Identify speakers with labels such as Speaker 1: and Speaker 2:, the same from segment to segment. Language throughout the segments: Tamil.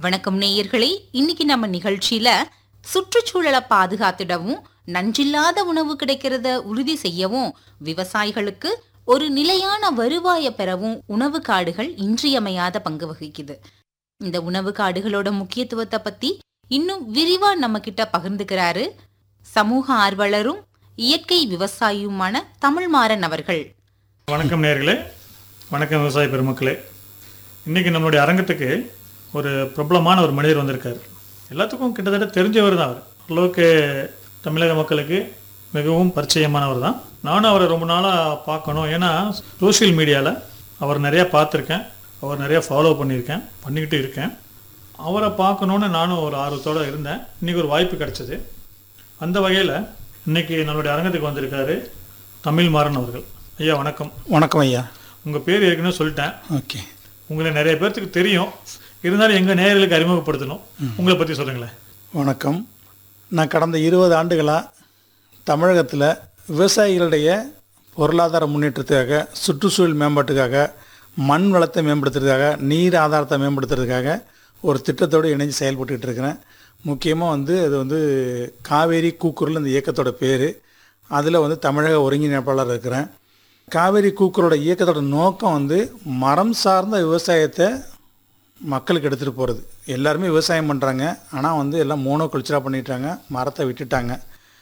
Speaker 1: வணக்கம் நேயர்களே இன்னைக்கு நம்ம நிகழ்ச்சியில சுற்றுச்சூழலை பாதுகாத்திடவும் நஞ்சில்லாத உணவு கிடைக்கிறத உறுதி செய்யவும் விவசாயிகளுக்கு ஒரு நிலையான வருவாயை பெறவும் உணவு காடுகள் இன்றியமையாத பங்கு வகிக்குது இந்த உணவு காடுகளோட முக்கியத்துவத்தை பத்தி இன்னும் விரிவா நம்ம கிட்ட பகிர்ந்துக்கிறாரு சமூக ஆர்வலரும் இயற்கை விவசாயியுமான தமிழ்மாறன் அவர்கள்
Speaker 2: வணக்கம் நேர்களே வணக்கம் விவசாய பெருமக்களே இன்றைக்கி நம்மளுடைய அரங்கத்துக்கு ஒரு பிரபலமான ஒரு மனிதர் வந்திருக்கார் எல்லாத்துக்கும் கிட்டத்தட்ட தெரிஞ்சவர் தான் அவர் ஓரளவுக்கு தமிழக மக்களுக்கு மிகவும் பரிச்சயமானவர் தான் நானும் அவரை ரொம்ப நாளாக பார்க்கணும் ஏன்னா சோஷியல் மீடியாவில் அவர் நிறையா பார்த்துருக்கேன் அவர் நிறையா ஃபாலோ பண்ணியிருக்கேன் பண்ணிக்கிட்டு இருக்கேன் அவரை பார்க்கணுன்னு நானும் ஒரு ஆர்வத்தோடு இருந்தேன் இன்றைக்கி ஒரு வாய்ப்பு கிடைச்சது அந்த வகையில் இன்னைக்கு நம்மளுடைய அரங்கத்துக்கு வந்திருக்காரு தமிழ் மாறன் அவர்கள் ஐயா வணக்கம்
Speaker 3: வணக்கம் ஐயா
Speaker 2: உங்கள் பேர் ஏற்கனவே சொல்லிட்டேன்
Speaker 3: ஓகே
Speaker 2: உங்களை நிறைய பேர்த்துக்கு தெரியும் இருந்தாலும் எங்கள் நேயர்களுக்கு அறிமுகப்படுத்தணும் உங்களை பற்றி சொல்லுங்களேன்
Speaker 3: வணக்கம் நான் கடந்த இருபது ஆண்டுகளாக தமிழகத்தில் விவசாயிகளுடைய பொருளாதார முன்னேற்றத்துக்காக சுற்றுச்சூழல் மேம்பாட்டுக்காக மண் வளத்தை மேம்படுத்துறதுக்காக நீர் ஆதாரத்தை மேம்படுத்துறதுக்காக ஒரு திட்டத்தோடு இணைஞ்சு செயல்பட்டுக்கிட்டு இருக்கிறேன் முக்கியமாக வந்து அது வந்து காவேரி கூக்குரல் இந்த இயக்கத்தோட பேர் அதில் வந்து தமிழக ஒருங்கிணைப்பாளர் இருக்கிறேன் காவேரி கூக்குரலோட இயக்கத்தோட நோக்கம் வந்து மரம் சார்ந்த விவசாயத்தை மக்களுக்கு எடுத்துகிட்டு போகிறது எல்லாருமே விவசாயம் பண்ணுறாங்க ஆனால் வந்து எல்லாம் மோனோ கல்ச்சராக பண்ணிட்டாங்க மரத்தை விட்டுட்டாங்க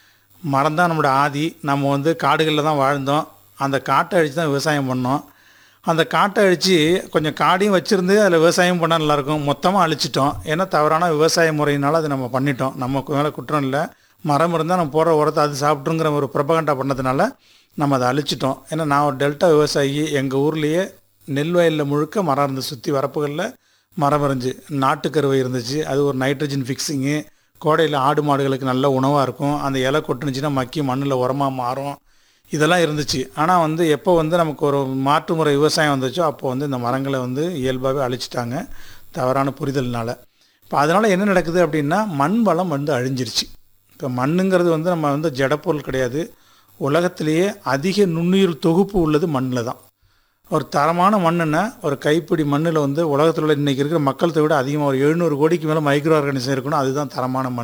Speaker 3: மரம் தான் நம்மளோட ஆதி நம்ம வந்து காடுகளில் தான் வாழ்ந்தோம் அந்த காட்டை அழித்து தான் விவசாயம் பண்ணோம் அந்த காட்டை அழித்து கொஞ்சம் காடையும் வச்சுருந்து அதில் விவசாயம் பண்ணால் நல்லாயிருக்கும் மொத்தமாக அழிச்சிட்டோம் ஏன்னா தவறான விவசாய முறையினால் அதை நம்ம பண்ணிட்டோம் நம்ம மேலே குற்றம் இல்லை மரம் இருந்தால் நம்ம போடுற உரத்தை அது சாப்பிட்ருங்கிற ஒரு பிரபகண்டா பண்ணதுனால நம்ம அதை அழிச்சிட்டோம் ஏன்னா நான் ஒரு டெல்டா விவசாயி எங்கள் ஊர்லேயே நெல் வயலில் முழுக்க மரம் இருந்து சுற்றி வரப்புகளில் மரம் இருந்துச்சு நாட்டுக்கருவை இருந்துச்சு அது ஒரு நைட்ரஜன் ஃபிக்ஸிங்கு கோடையில் ஆடு மாடுகளுக்கு நல்ல உணவாக இருக்கும் அந்த இலை கொட்டுனுச்சுன்னா மக்கி மண்ணில் உரமாக மாறும் இதெல்லாம் இருந்துச்சு ஆனால் வந்து எப்போ வந்து நமக்கு ஒரு மாற்று முறை விவசாயம் வந்துச்சோ அப்போ வந்து இந்த மரங்களை வந்து இயல்பாகவே அழிச்சிட்டாங்க தவறான புரிதல்னால இப்போ அதனால் என்ன நடக்குது அப்படின்னா மண் வளம் வந்து அழிஞ்சிருச்சு இப்போ மண்ணுங்கிறது வந்து நம்ம வந்து ஜடப்பொருள் கிடையாது உலகத்திலேயே அதிக நுண்ணுயிர் தொகுப்பு உள்ளது மண்ணில் தான் ஒரு தரமான மண்ணுன்னா ஒரு கைப்பிடி மண்ணில் வந்து உலகத்தில் உள்ள இன்றைக்கி இருக்கிற மக்களத்தை விட அதிகமாக ஒரு எழுநூறு கோடிக்கு மேலே மைக்ரோ ஆர்கானிசம் இருக்கணும் அதுதான் தரமான மண்